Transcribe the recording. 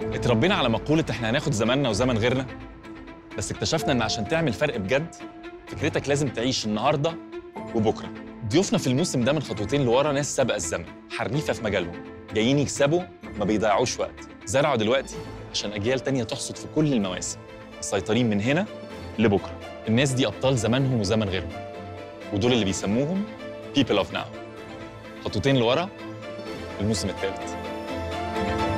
اتربينا على مقولة احنا هناخد زماننا وزمن غيرنا بس اكتشفنا ان عشان تعمل فرق بجد فكرتك لازم تعيش النهارده وبكره ضيوفنا في الموسم ده من خطوتين لورا ناس سابقه الزمن حريفه في مجالهم جايين يكسبوا ما بيضيعوش وقت زرعوا دلوقتي عشان اجيال تانية تحصد في كل المواسم مسيطرين من هنا لبكره الناس دي ابطال زمانهم وزمن غيرهم ودول اللي بيسموهم people of now خطوتين لورا الموسم الثالث